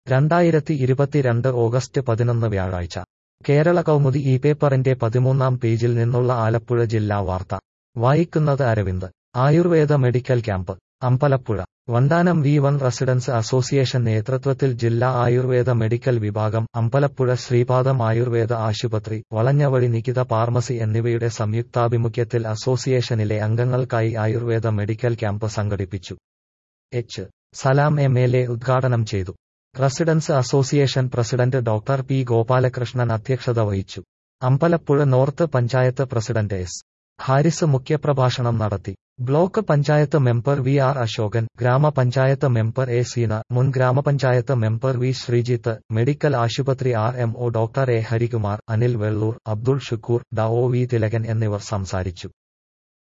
രണ്ടായിരത്തി ഇരുപത്തിരണ്ട് ഓഗസ്റ്റ് പതിനൊന്ന് വ്യാഴാഴ്ച കേരള കൗമുദി ഈ പേപ്പറിന്റെ പതിമൂന്നാം പേജിൽ നിന്നുള്ള ആലപ്പുഴ ജില്ലാ വാർത്ത വായിക്കുന്നത് Aravind Ayurveda medical camp Ambalappuzha Vandanam V one residence association നേതൃത്വത്തിൽ ജില്ലാ ആയുർവേദ മെഡിക്കൽ വിഭാഗം അമ്പലപ്പുഴ ശ്രീപാദം ആയുർവേദ ആശുപത്രി വളഞ്ഞവഴി നികിത ഫാർമസി എന്നിവയുടെ സംയുക്താഭിമുഖ്യത്തിൽ അസോസിയേഷനിലെ അംഗങ്ങൾക്കായി ആയുർവേദ മെഡിക്കൽ ക്യാമ്പ് സംഘടിപ്പിച്ചു H Salam M L A ഉദ്ഘാടനം ചെയ്തു residence association president doctor P Gopalakrishnan അധ്യക്ഷത വഹിച്ചു Ambalappuzha north panchayat president S Haris മുഖ്യപ്രഭാഷണം നടത്തി block panchayat member V R Ashokan ഗ്രാമപഞ്ചായത്ത് മെമ്പർ എ സീന മുൻ ഗ്രാമപഞ്ചായത്ത് മെമ്പർ വി ശ്രീജിത്ത് മെഡിക്കൽ ആശുപത്രി R M O doctor A Harikumar Anil Vellur Abdul Shukoor ഡ ഒ വി തിലകൻ എന്നിവർ സംസാരിച്ചു